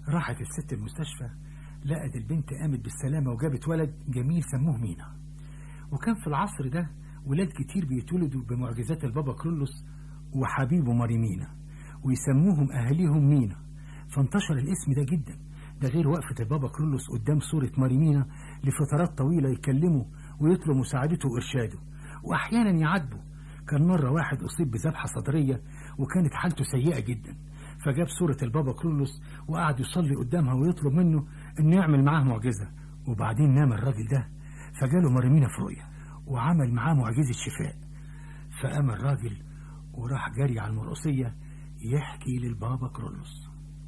راحت الست المستشفى لقت البنت قامت بالسلامة وجابت ولد جميل سموه مينا وكان في العصر ده ولاد كتير بيتولدوا بمعجزات البابا كرولوس وحبيبه ماريمينا ويسموهم أهاليهم مينا فانتشر الاسم ده جدا ده غير وقفة البابا كرولوس قدام صورة ماريمينا لفترات طويلة يكلمه ويطلب مساعدته وإرشاده وأحيانا يعاتبه كان مرة واحد أصيب بذبحة صدرية وكانت حالته سيئة جدا فجاب صورة البابا كرولوس وقعد يصلي قدامها ويطلب منه إنه يعمل معاه معجزة وبعدين نام الراجل ده فجاله مريمينا في رؤية وعمل معاه معجزة شفاء فقام الراجل وراح جري على المرقصية يحكي للبابا كرولوس